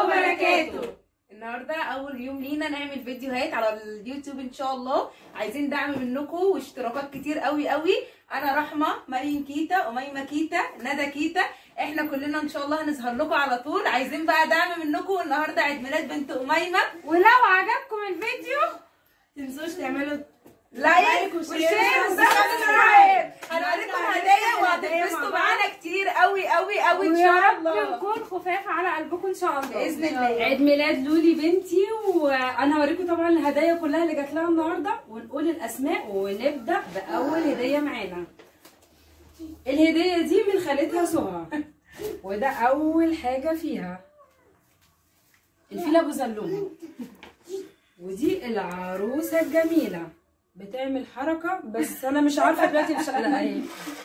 وبركاته النهارده اول يوم لينا نعمل فيديوهات على اليوتيوب ان شاء الله عايزين دعم منكم واشتراكات كتير قوي قوي انا رحمه مريم كيتا اميمه كيتا ندى كيتا احنا كلنا ان شاء الله هنظهر لكم على طول عايزين بقى دعم منكم النهارده عيد ميلاد بنت اميمه ولو عجبكم الفيديو تنسوش تعملوا لايك وشير وسبسكرايب هنوريكم هدايا وهتتبسطوا معانا كتير قوي قوي قوي ان ويا شاء رب الله نكون خفاف على قلبكم ان شاء الله باذن الله عيد ميلاد لولي بنتي وانا هوريكم طبعا الهدايا كلها اللي جات لها النهارده ونقول الاسماء ونبدا باول هديه معانا الهديه دي من خالتها سهى وده اول حاجه فيها الفيل ابو زلومه ودي العروسه الجميله بتعمل حركه بس انا مش عارفه دلوقتي مش لا اهي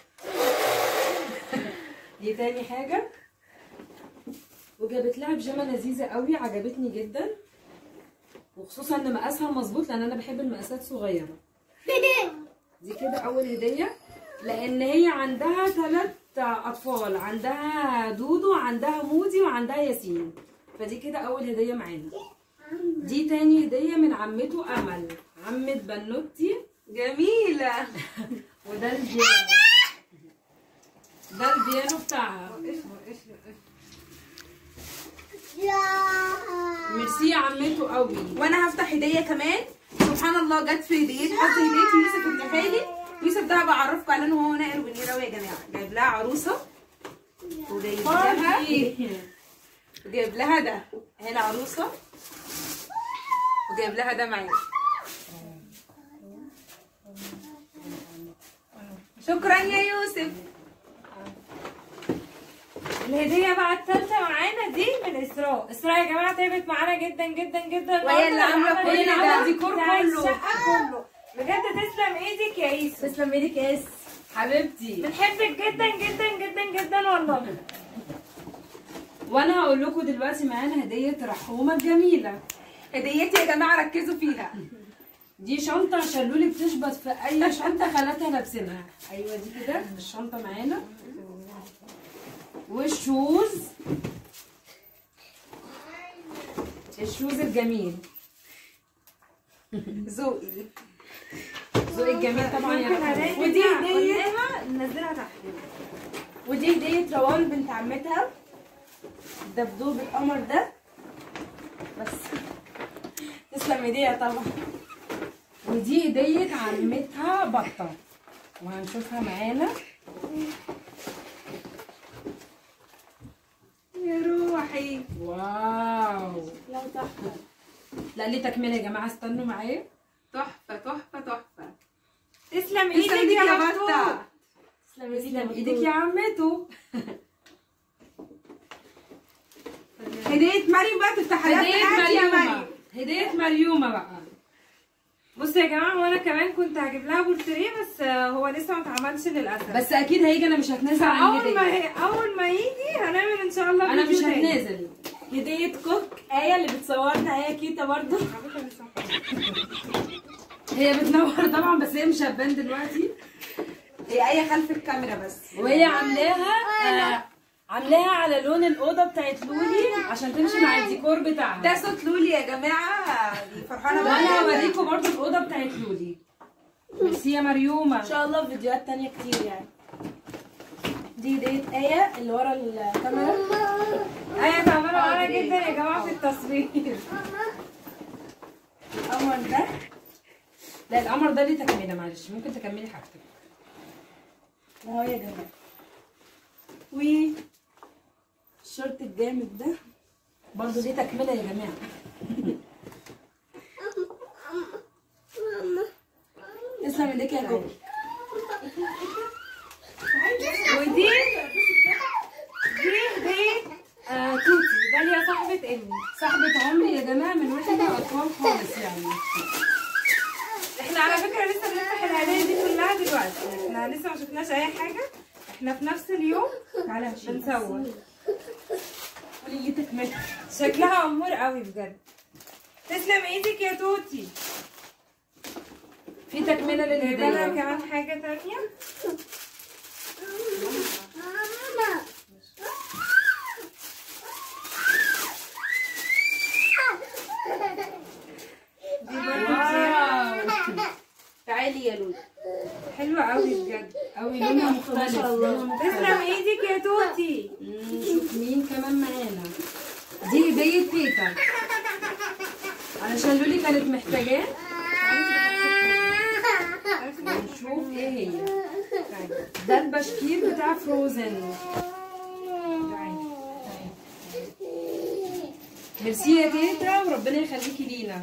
دي تاني حاجه وجابت لها بيجامه لذيذه قوي عجبتني جدا وخصوصا ان مقاسها مظبوط لان انا بحب المقاسات صغيره دي كده اول هديه لان هي عندها ثلاث اطفال عندها دودو عندها مودي وعندها ياسين فدي كده اول هديه معانا دي تاني هديه من عمته امل عمه بنوتي جميله وده البيانو ده البيانو بتاعها ميرسي يا عمته قوي وانا هفتح هديه كمان سبحان الله جت في هديه حط هديه يوسف ابن خالي يوسف ده بعرفكم على ان هو نائر ونيراوي يا جماعه جايب لها عروسه وجايب لها وجايب لها ده هنا عروسه وجايب لها ده معايا شكرا يا يوسف الهديه بقى الثالثه معانا دي من اسراء اسراء يا جماعه تعبت معانا جدا جدا جدا وهي اللي عاملة النهاردة كل عملت ده. الديكور بتاع كله الشقة كله بجد تسلم ايدك يا ايسو تسلم ايدك يا اس حبيبتي بنحبك جدا جدا جدا جدا والله وانا هقول لكم دلوقتي معانا هديه رحومه جميله هديتي يا جماعه ركزوا فيها دي شنطه عشان لولي بتشبط في اي شنطه خالاتها لابسينها ايوه دي كده الشنطه معانا والشوز الشوز الجميل ذوقي ذوق الجميل طبعا يا ممكن رحمة. هدايا ودي نرجع هديه قدامها ننزلها تحت ودي هديه روان بنت عمتها دبدوب القمر ده بس تسلم ايديها طبعا ودي هديه عمتها بطه وهنشوفها معانا يا روحي واو لا تحفه لا ليه تكمله يا جماعه استنوا معايا تحفه تحفه تحفه تسلم تسلم ايدك ايدك يا يا بطه بطه تسلم ايدك يا عمته هديه مريم بقى تفتحها لها هديه بتاعتي يا مريومه مريم هديه مريومه بقى بصوا يا جماعه وانا كمان كنت هجيب لها بورتريه بس آه، هو لسه ما اتعملش للاسف بس اكيد هيجي انا مش هتنازل عن اول ما الهديه هي اول ما يجي هنعمل ان شاء الله انا مش فيديو تاني. هتنازل هدية كوك آية اللي بتصورنا آية كيتا برضو هي بتنور طبعا بس هي مش هتبان دلوقتي هي اي خلف الكاميرا بس وهي عاملاها آه عاملاها على لون الأوضة بتاعت لولي عشان تمشي مع الديكور بتاعها ده صوت لولي يا جماعه دي فرحانه وانا بقى هوريكم برضو الاوضه بتاعت لولي ميرسي يا مريومه إن شاء الله فيديوهات تانية كتير يعني دي هدية آية اللي ورا الكاميرا ايوه تعبانه معانا جدا يا جماعه في التصوير القمر ده لا القمر ده ليه تكمله معلش ممكن تكملي حاجتك اهو يا جماعة و الشورت الجامد ده برضو ليه تكمله يا جماعه تسلم ايديك يا جوجل ودي دي هديه آه توتي ده اللي هي صاحبه امي صاحبه عمري يا جماعه من واحنا اطفال خالص يعني احنا على فكره لسه بنفتح الهدايا دي كلها دلوقتي احنا لسه ما شفناش اي حاجه احنا في نفس اليوم تعالى بنصور قولي لي تكملة شكلها امور قوي بجد تسلم ايدك يا توتي في تكمله جايبه لها للهديه كمان حاجه تانية قوي لونها مختلف لونها مختلف. تسلم ايدك يا توتي نشوف مين كمان معانا دي هدية تيتا علشان لولي كانت محتاجاه نشوف ايه هي ده البشكير بتاع فروزن ميرسي يا تيتا وربنا يخليكي لينا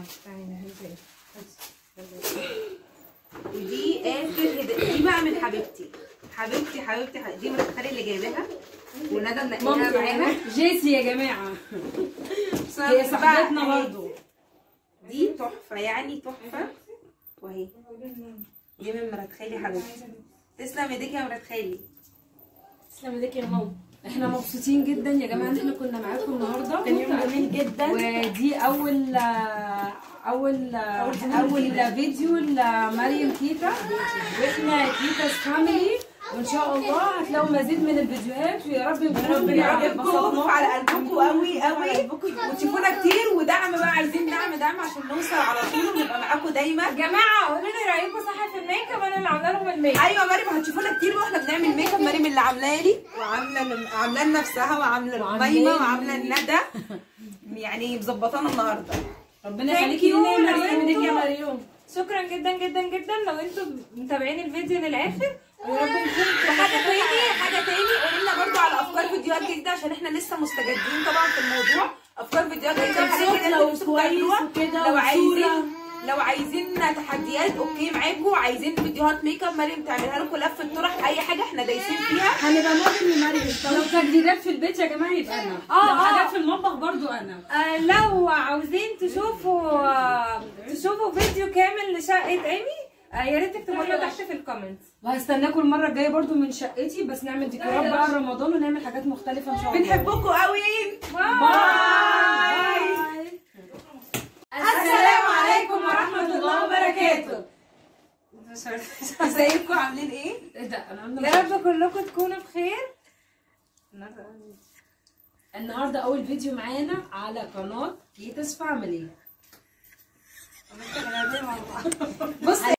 ودي اخر هديه دي بقى من حبيبتي حبيبتي حبيبتي حبيبتي. دي مرات خالي اللي جايباها وندى منقيها مامتي معانا جيسي يا جماعة بس أنا هي بقى صاحبتنا أهي. برضو دي تحفه يعني تحفه وهي دي من مرات خالي حبيبتي تسلم ايديك يا مرات خالي تسلم ايديك يا ماما احنا مبسوطين جدا يا جماعه ان احنا كنا معاكم النهارده كان يوم جميل جدا ودي اول اول اول فيديو لمريم كيتا واحنا كيتا's فاميلي وان شاء الله هتلاقوا مزيد من الفيديوهات ويا رب نكون يعجبكم على قلبكم قوي قوي وتشوفونا كتير ودعم بقى عايزين دعم دعم عشان نوصل على طول ونبقى معاكم دايما يا جماعه قولوا لي رايكم صح في الميك اب انا اللي عامله لهم الميك اب ايوه مريم هتشوفونا كتير واحنا بنعمل ميك اب مريم اللي عاملاه لي وعامله عامله لنفسها وعامله لميمه وعامله لندى يعني مظبطانا النهارده ربنا Thank يخليكي you لنا يا لو مريم ايديك يا انتوا- مريم شكرا جدا جدا جدا لو انتم متابعين الفيديو للاخر ويا رب يكون وحاجه تاني حاجه تاني قولوا لنا برضو على افكار فيديوهات جديده عشان احنا لسه مستجدين طبعا في الموضوع افكار فيديوهات جديده وحاجات صوت جديدة لو نفسكم كويس تعملوها. وكده لو عايزين وصورة. لو عايزين تحديات اوكي معاكم عايزين فيديوهات ميك اب مريم تعملها لكم لفه طرح اي حاجه احنا دايسين فيها هنبقى موديل لمريم لو تجديدات في البيت يا جماعه يبقى انا آه، لو آه. حاجات في المطبخ برضو انا آه لو عاوزين تشوفوا آه تشوفوا فيديو كامل لشقه ايمي آه يا ريت تكتبوا لنا تحت في الكومنتس وهستناكم المره الجايه برضو من شقتي بس نعمل ديكورات بقى رمضان ونعمل حاجات مختلفه ان شاء الله بنحبكم قوي باي السلام عليكم ورحمه الله وبركاته ازيكم عاملين ايه ايه ده انا عامله يا رب كلكم تكونوا بخير النهارده اول فيديو معانا على قناه كيتس فاميلي بص